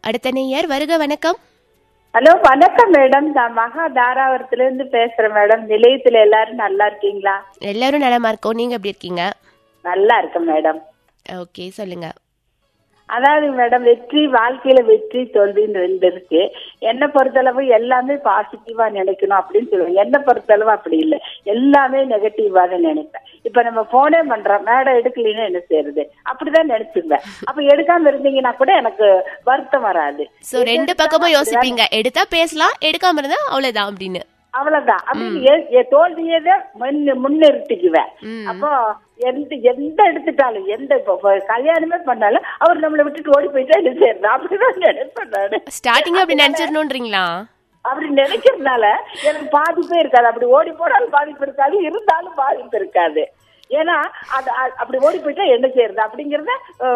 அடுத்த நேயர் வருக வணக்கம் ஹலோ வணக்கம் மேடம் நான் மகா தாராபுரத்துல இருந்து பேசுறேன் மேடம் நிலையத்துல எல்லாரும் நல்லா இருக்கீங்களா எல்லாரும் நலமா இருக்கோம் நீங்க எப்படி இருக்கீங்க நல்லா இருக்கேன் மேடம் ஓகே சொல்லுங்க அதாவது மேடம் வெற்றி வாழ்க்கையில வெற்றி தோல்வின்னு ரெண்டு இருக்கு என்னை பொறுத்தளவு எல்லாமே பாசிட்டிவா நினைக்கணும் அப்படின்னு சொல்லுவேன் என்னை பொறுத்தளவு அப்படி இல்லை எல்லாமே நெகட்டிவா தான் நினைப்பேன் இப்ப நம்ம போனே பண்றோம் மேடம் எடுக்கலைன்னு என்ன செய்யறது அப்படிதான் நினைச்சுக்குவேன் அப்ப எடுக்காம இருந்தீங்கன்னா கூட எனக்கு வருத்தம் வராது சோ ரெண்டு பக்கமும் யோசிப்பீங்க எடுத்தா பேசலாம் எடுக்காம இருந்தா அவ்வளவுதான் அப்படின்னு அவ்வளவுதான் அப்படின்னு எ- எ- தோல்வியே தான் முன்ன- முன்னிறுத்திக்குவேன் ம். அப்போ எந்த எந்த எடுத்துட்டாலும் எந்த இப்போ இப்போ கல்யாணமே பண்ணாலும் அவர் நம்மளை விட்டுட்டு ஓடி போயிட்டா என்ன செய்யறது அப்படிதான் நினைப்பேன் நானு ஸ்டார்டிங் அப்படி நினைச்சிடணும்ன்றீங்களா அப்படி நினைக்கிறதுனால எனக்கு பாதிப்பே இருக்காது அப்படி ஓடி போனாலும் பாதிப்பு இருக்காது இருந்தாலும் பாதிப்பு இருக்காது ஏன்னா அது அ- அப்படி ஓடி போயிட்டா என்ன செய்யறது அப்படிங்கறத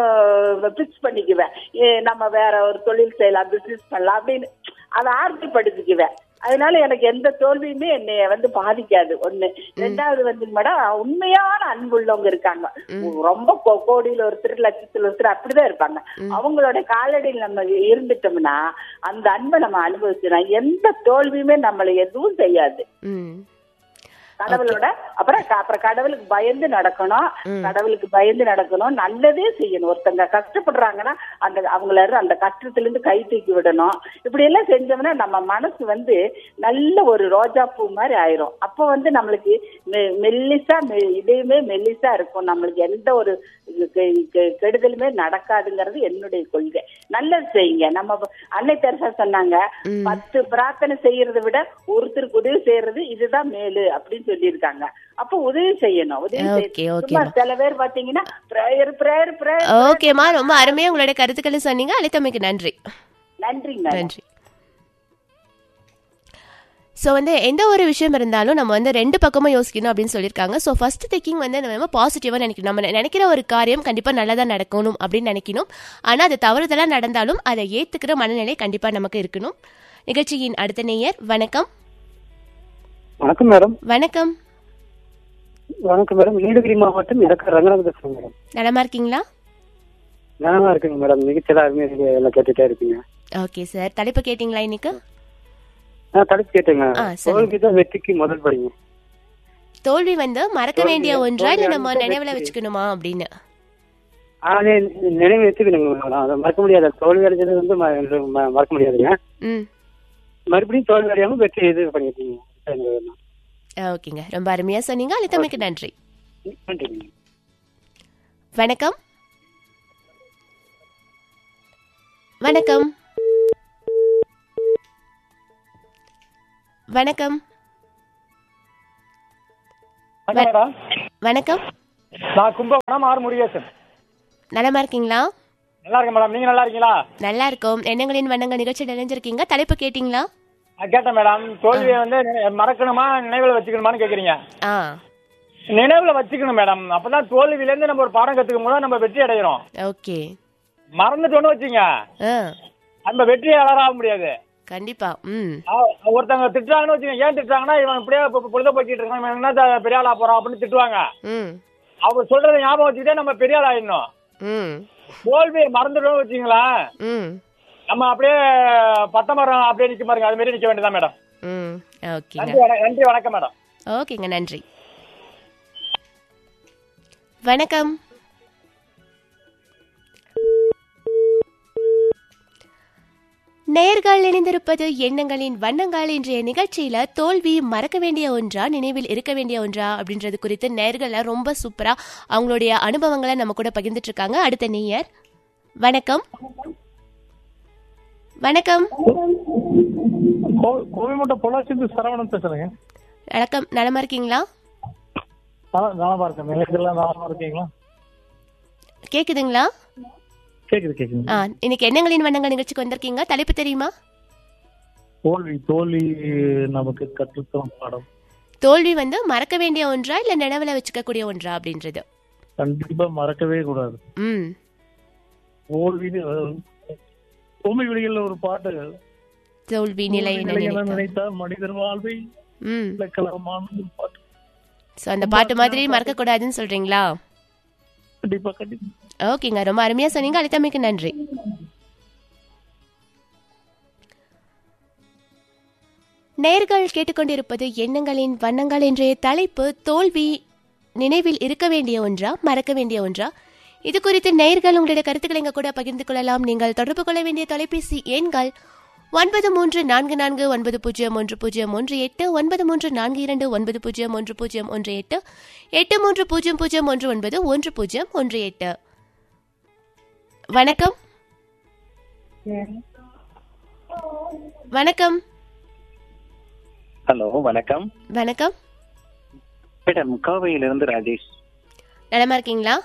பிக்ஸ் பண்ணிக்குவேன் ஏ, நம்ம வேற ஒரு தொழில் செய்யலாம் பிசினஸ் பண்ணலாம் அப்படின்னு அதை ஆர்த்திப்படுத்திக்குவேன் அதனால எனக்கு எந்த தோல்வியுமே என்னைய வந்து பாதிக்காது ஒண்ணு ரெண்டாவது வந்து மேடம் உண்மையான அன்பு உள்ளவங்க இருக்காங்க ரொம்ப கோ- கோடியில ஒருத்தர் லட்சத்துல ஒருத்தர் அப்படிதான் இருப்பாங்க அவங்களோட காலடியில் நம்ம இருந்துட்டோம்னா அந்த அன்பை நம்ம அனுபவிச்சிடலாம் எந்த தோல்வியுமே நம்மளை எதுவும் செய்யாது ம் கடவுளோட அப்புறம் க- அப்புறம் கடவுளுக்கு பயந்து நடக்கணும் கடவுளுக்கு பயந்து நடக்கணும் நல்லதே செய்யணும் ஒருத்தங்க கஷ்டப்படுறாங்கன்னா அந்த அவங்கள அந்த கஷ்டத்துல இருந்து கை தூக்கி விடணும் இப்படி எல்லாம் செஞ்சோம்னா நம்ம மனசு வந்து நல்ல ஒரு ரோஜா பூ மாதிரி ஆயிரும் அப்போ வந்து நம்மளுக்கு மெ- மெல்லிசா மெ- இதையுமே மெல்லிசா இருக்கும் நம்மளுக்கு எந்த ஒரு இது கெ- கெ- கெடுதலுமே நடக்காதுங்கிறது என்னுடைய கொள்கை நல்லது செய்யுங்க நம்ம அன்னை தெரசா சொன்னாங்க பத்து பிரார்த்தனை செய்யறதை விட ஒருத்தருக்கு உதவி செய்யறது இதுதான் மேலு அப்படின்னு சொல்லியிருக்காங்க அப்ப உதவி செய்யணும் உதவி Okay, செய்யணும் okay, சும்மா சில பேர் பாத்தீங்கன்னா பிரேயர் பிரேயர் பிரேயர் ஓகேம்மா ரொம்ப அருமையா உங்களுடைய கருத்துக்களை சொன்னீங்க அழைத்தமைக்கு நன்றி நன்றிங்க நன்றி ஸோ வந்து எந்த ஒரு விஷயம் இருந்தாலும் நம்ம வந்து ரெண்டு பக்கமும் யோசிக்கணும் அப்படின்னு சொல்லியிருக்காங்க ஸோ ஃபர்ஸ்ட் திங்கிங் வந்து நம்ம பாசிட்டிவாக நினைக்கணும் நம்ம நினைக்கிற ஒரு காரியம் கண்டிப்பாக நல்லதாக நடக்கணும் அப்படின்னு நினைக்கணும் ஆனால் அது தவறுதலாக நடந்தாலும் அதை ஏற்றுக்கிற மனநிலை கண்டிப்பாக நமக்கு இருக்கணும் நிகழ்ச்சியின் அடுத்த நேயர் வணக்கம் வணக்கம் மேடம் வணக்கம் வணக்கம் மேடம் நீலகிரி மாவட்டம் இலக்க ரங்கநாத பேசுறேன் மேடம் நலமா இருக்கீங்களா நல்லா இருக்குங்க மேடம் நிகழ்ச்சியெல்லாம் அருமையா நீங்க எல்லாம் கேட்டுட்டே இருக்கீங்க ஓகே சார் தலைப்பு கேட்டிங்களா இன்னைக்கு நான் தடுப்பு கேட்டேங்க ஆ, சொல்லுங்க. தோல்வி தான் வெற்றிக்கு முதல் படிங்க தோல்வி வந்து மறக்க தோல்வி- வேண்டிய ஒன்றா இல்லை தோல்வி நம்ம அடைந்த நினைவில் வெற்றி. வச்சுக்கணுமா அப்படின்னு ஆனே நினைவு வச்சுக்கணுங்க மேடம் அதை மறக்க முடியாது தோல்வி அடைஞ்சது வந்து ம- ம- மறக்க முடியாதுங்க ம் மறுபடியும் தோல்வி அடையாம வெற்றி இது பண்ணிருக்கீங்க ஓகேங்க ரொம்ப அருமையா சொன்னீங்க அழைத்தமைக்கு நன்றி நன்றிங்க வணக்கம் வணக்கம் வணக்கம் மேடம் வணக்கம் நான் கும்பகோணம் ஆர் முருகேசன் நலமா இருக்கீங்களா நல்லா இருக்கேன் மேடம் நீங்க நல்லா இருக்கீங்களா நல்லா இருக்கோம் எண்ணங்களின் வண்ணங்க நிகழ்ச்சி நினைஞ்சிருக்கீங்க தலைப்பு கேட்டிங்களா நான் கேட்டேன் மேடம் தோல்வியை வந்து நி- மறக்கணுமா நினைவுல வச்சுக்கணுமான்னு கேக்குறீங்க ஆ நினைவுல வச்சுக்கணும் மேடம் அப்பதான் தோல்வியில இருந்து நம்ம ஒரு பாடம் கத்துக்கும் போது நம்ம வெற்றி அடைகிறோம் ஓகே மறந்துட்டோன்னு வச்சுங்க ஆ நம்ம வெற்றியாளர் ஆக முடியாது கண்டிப்பா ம் அ- ஒருத்தவங்க திட்டுறாங்கன்னு வச்சுங்க ஏன் திட்டுறாங்கன்னா இவன் இப்படியே பொ- பொழுத போக்கிட்டு இருக்கான் இவன் என்ன த- பெரிய ஆளா போறான் அப்படின்னு திட்டுவாங்க ம் அவர் சொல்றதை ஞாபகம் வச்சுக்கிட்டே நம்ம பெரிய ஆள் ஆயிடணும் ம் தோல்வியை மறந்துட்டோம்னு வச்சுங்களேன் ம் நம்ம அப்படியே பட்ட மரம் அப்படியே நிக்க பாருங்க அது மாதிரி நிக்க வேண்டியதான் மேடம் ம் ஓகேங்க நன்றி வண- நன்றி வணக்கம் மேடம் ஓகேங்க நன்றி வணக்கம் நேர்கள் இணைந்திருப்பது எண்ணங்களின் வண்ணங்கள் இன்றைய நிகழ்ச்சியில தோல்வி மறக்க வேண்டிய ஒன்றா நினைவில் இருக்க வேண்டிய ஒன்றா அப்படின்றது குறித்து நேர்கள ரொம்ப சூப்பரா அவங்களுடைய அனுபவங்களை நம்ம கூட பகிர்ந்துட்டு இருக்காங்க அடுத்த நேயர் வணக்கம் வணக்கம் கோவிமட்டம் பொள்ளாச்சிந்து சரவணன் பேசுறேங்க வணக்கம் நலமா இருக்கீங்களா நல்லா நலமா இருக்கேன் நிலையத்தில் நலமா இருக்கீங்களா கேக்குதுங்களா கேக்குது கேக்குது ஆ இன்னைக்கு எண்ணங்களின் வண்ணங்கள் நிகழ்ச்சிக்கு வந்திருக்கீங்க தலைப்பு தெரியுமா தோல்வி தோல்வி நமக்கு கற்றுத்தரும் பாடம் தோல்வி வந்து மறக்க வேண்டிய ஒன்றா இல்ல நினைவுல வச்சுக்க கூடிய ஒன்றா அப்படின்றது கண்டிப்பா மறக்கவே கூடாது ம் தோல்வின்னு பூமி வெளியில ஒரு பாட்டு தோல்வி நிலை தோல்வி என நிலை என நினைத்தால். நினைத்தால் மனிதர் வாழ்வை ம் இலக்கலமான ஒரு பாட்டு சோ அந்த பாட்டு மாதிரி மறக்க கூடாதுன்னு சொல்றீங்களா கண்டிப்பா கண்டிப்பா ஓகேங்க ரொம்ப அருமையா சொன்னீங்க அளித்தமைக்கு நன்றி நேர்கள் கேட்டுக்கொண்டிருப்பது எண்ணங்களின் வண்ணங்கள் என்ற தலைப்பு தோல்வி நினைவில் இருக்க வேண்டிய ஒன்றா மறக்க வேண்டிய ஒன்றா இது குறித்து நேர்கள் உங்களுடைய கருத்துக்களை எங்க கூட பகிர்ந்து கொள்ளலாம் நீங்கள் தொடர்பு கொள்ள வேண்டிய தொலைபேசி எண்கள் ஒன்பது மூன்று நான்கு நான்கு ஒன்பது பூஜ்ஜியம் ஒன்று பூஜ்ஜியம் ஒன்று எட்டு ஒன்பது மூன்று நான்கு இரண்டு ஒன்பது பூஜ்ஜியம் ஒன்று பூஜ்ஜியம் ஒன்று எட்டு எட்டு மூன்று பூஜ்ஜியம் பூஜ்ஜியம் ஒன்று ஒன்பது ஒன்று பூஜ்ஜியம் ஒன்று எட்டு வணக்கம் வணக்கம் ஹலோ வணக்கம் வணக்கம் மேடம் கோவையிலிருந்து ராஜேஷ் நலமா இருக்கீங்களா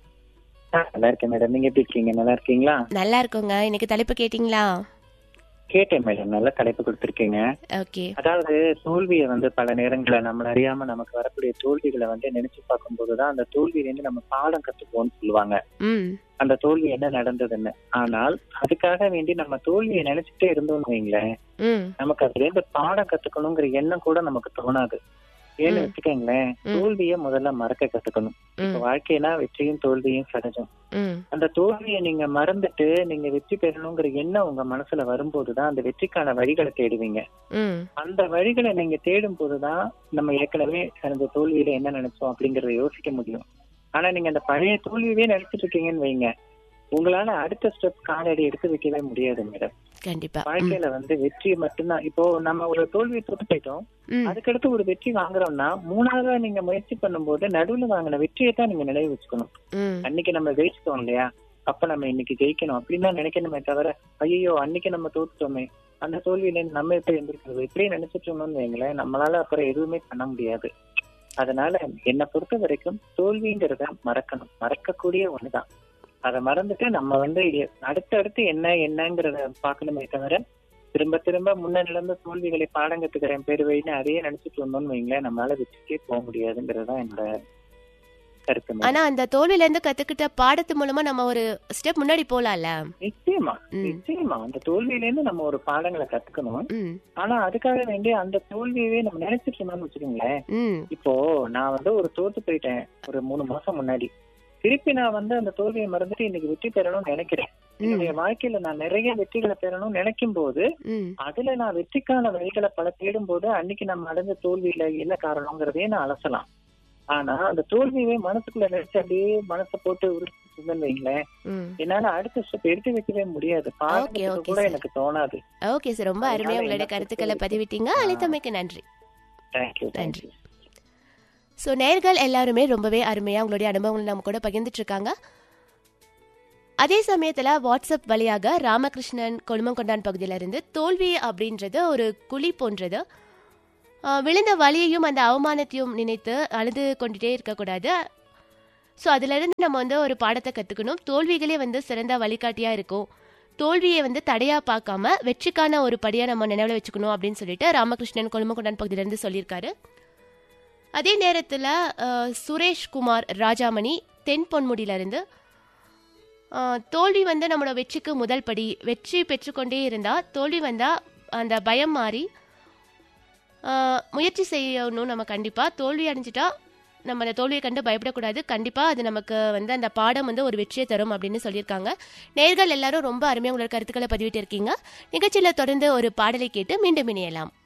நல்லா இருக்கேன் மேடம் நீங்க எப்படி இருக்கீங்க நல்லா இருக்கீங்களா நல்லா இருக்கோங்க இன்னைக்கு தலைப்பு கேட்டிங்களா கேட்டேன் மேடம் நல்ல தலைப்பு கொடுத்துருக்கீங்க ஓகே அதாவது தோல்வியை வந்து பல நேரங்களில் நம்மள அறியாம நமக்கு வரக்கூடிய தோல்விகளை வந்து நினைச்சு பார்க்கும்போதுதான் அந்த தோல்வியிலேருந்து நம்ம பாடம் கத்துப்போம்னு சொல்லுவாங்க ம் அந்த தோல்வி என்ன நடந்ததுன்னு ஆனால் அதுக்காக வேண்டி நம்ம தோல்வியை நினைச்சுட்டே இருந்தோம்னு வைங்களேன் ம் நமக்கு அதுல இருந்து பாடம் கத்துக்கணுங்கிற எண்ணம் கூட நமக்கு தோணாது ஏன்னு ம். வச்சுக்கோங்களேன் ம். தோல்வியை முதல்ல மறக்க கத்துக்கணும் இப்ப ம் வாழ்க்கைனா வெற்றியும் தோல்வியும் சகஜம் ம் அந்த தோல்வியை நீங்க மறந்துட்டு நீங்க வெற்றி பெறணுங்கிற எண்ணம் உங்க மனசுல வரும்போதுதான் அந்த வெற்றிக்கான வழிகளை தேடுவீங்க ம் அந்த வழிகளை நீங்க தேடும் போதுதான் நம்ம ஏற்கனவே அந்த தோல்வியில என்ன நினைச்சோம் அப்படிங்கறத யோசிக்க முடியும் ஆனா நீங்க அந்த பழைய தோல்வியவே நினைச்சிட்டு இருக்கீங்கன்னு வைங்க உங்களால அடுத்த ஸ்டெப் காலடி எடுத்து வைக்கவே முடியாது மேடம் கண்டிப்பா ம் வாழ்க்கையில வந்து வெற்றி மட்டும்தான் இப்போ நம்ம ஒரு தோல்வியை தொட்டு போயிட்டோம் ம் அதுக்கடுத்து ஒரு வெற்றி வாங்குறோம்னா மூணாவதா நீங்க முயற்சி பண்ணும்போது நடுவுல வாங்கின வெற்றியை தான் நீங்க நினைவு வச்சுக்கணும் ம் அன்னைக்கு நம்ம ஜெயிச்சிட்டோம் இல்லையா அப்ப நம்ம இன்னைக்கு ஜெயிக்கணும் அப்படின்னு தான் நினைக்கணுமே தவிர ஐயோ அன்னைக்கு நம்ம தோத்துட்டோமே அந்த தோல்வியில இருந்து நம்ம எப்படி எந்திரிக்கிறது இப்படியே நினைச்சிட்டு இருந்தோம்னு வைங்களேன் நம்மளால அப்புறம் எதுவுமே பண்ண முடியாது அதனால என்னை பொறுத்த வரைக்கும் தோல்விங்கிறத மறக்கணும் மறக்கக்கூடிய ஒண்ணுதான் அதை மறந்துட்டு நம்ம வந்து எ- அடுத்தடுத்து என்ன என்னங்கிறத பார்க்கணுமே தவிர திரும்ப திரும்ப முன்ன நடந்த தோல்விகளை பாடம் கத்துக்கிறேன் பேரு வைன்னு அதையே நினைச்சிட்டு இருந்தோம்னு வைங்களேன் நம்மளால வெற்றிக்கே போக முடியாதுங்கிறதுதான் என்னோட கருத்து மேடம். ஆனா அந்த தோல்வியில இருந்து கத்துக்கிட்ட பாடத்து மூலமா நம்ம ஒரு ஸ்டெப் முன்னாடி போலாம்ல நிச்சயமா ம். நிச்சயமா அந்த தோல்வியில இருந்து நம்ம ஒரு பாடங்களை கத்துக்கணும் ம் ஆனா அதுக்காக வேண்டி அந்த தோல்வியவே நம்ம நினைச்சிட்டு இருந்தோம்னு வச்சுக்கோங்களேன் ம் இப்போ நான் வந்து ஒரு தோத்து போயிட்டேன் ஒரு மூணு மாசம் முன்னாடி திருப்பி நான் வந்து அந்த தோல்வியை மறந்துட்டு இன்னைக்கு வெற்றி பெறணும்னு நினைக்கிறேன் என்னுடைய வாழ்க்கையில நான் நிறைய வெற்றிகளை பெறணும்னு நினைக்கும் போது ம் அதுல நான் வெற்றிக்கான வழிகளை பல தேடும் போது அன்னைக்கு நம்ம அடைஞ்ச தோல்வியில என்ன காரணங்கிறதையே நான் அலசலாம் ஆனா அந்த தோல்வியவே மனசுக்குள்ள நினைச்சு அப்படியே மனசை போட்டு உருட்டுன்னு வைங்களேன் ம் என்னால அடுத்த ஸ்டெப் எடுத்து வைக்கவே முடியாது பாடத்துக்கு okay, கூட sir. எனக்கு தோணாது ஓகே சார் ரொம்ப அருமையா அதனால உங்களுடைய என்ன கருத்துக்களை பொறுத்தவரைக்கும் பதிவிட்டீங்க ஆ. அழைத்தமைக்கு நன்றி தேங்க்யூ நன்றி. தேங்க்யூ ஸோ நேர்கள் எல்லாருமே ரொம்பவே அருமையாக உங்களுடைய அனுபவங்களை நம்ம கூட பகிர்ந்துட்டு இருக்காங்க அதே சமயத்தில் வாட்ஸ்அப் வழியாக ராமகிருஷ்ணன் கொழுமங்கொண்டான் பகுதியிலிருந்து தோல்வி அப்படின்றது ஒரு குழி போன்றது ஆஹ் விழுந்த வலியையும் அந்த அவமானத்தையும் நினைத்து அழுது கொண்டுட்டே இருக்கக்கூடாது ஸோ அதுலேருந்து நம்ம வந்து ஒரு பாடத்தை கற்றுக்கணும் தோல்விகளே வந்து சிறந்த வழிகாட்டியாக இருக்கும் தோல்வியை வந்து தடையாக பார்க்காம வெற்றிக்கான ஒரு படியாக நம்ம நினைவில் வச்சுக்கணும் அப்படின்னு சொல்லிட்டு ராமகிருஷ்ணன் கொழுமங்கொண்டான் பகுதியிலேருந்து சொல்லியிருக்காரு அதே நேரத்தில் சுரேஷ் குமார் ராஜாமணி தென் பொன்முடியிலிருந்து அஹ், தோல்வி வந்து நம்மளோட வெற்றிக்கு முதல் படி வெற்றி பெற்றுக்கொண்டே இருந்தால் தோல்வி வந்தால் அந்த பயம் மாறி அஹ், முயற்சி செய்யணும் நம்ம கண்டிப்பாக தோல்வி அடைஞ்சிட்டா நம்ம அந்த தோல்வியை கண்டு பயப்படக்கூடாது கண்டிப்பாக அது நமக்கு வந்து அந்த பாடம் வந்து ஒரு வெற்றியை தரும் அப்படின்னு சொல்லியிருக்காங்க நேர்கள் எல்லாரும் ரொம்ப அருமையாக உங்களோட கருத்துக்களை பதிவிட்டு இருக்கீங்க நிகழ்ச்சியில் தொடர்ந்து ஒரு பாடலை கேட்டு மீண்டும் இணையலாம்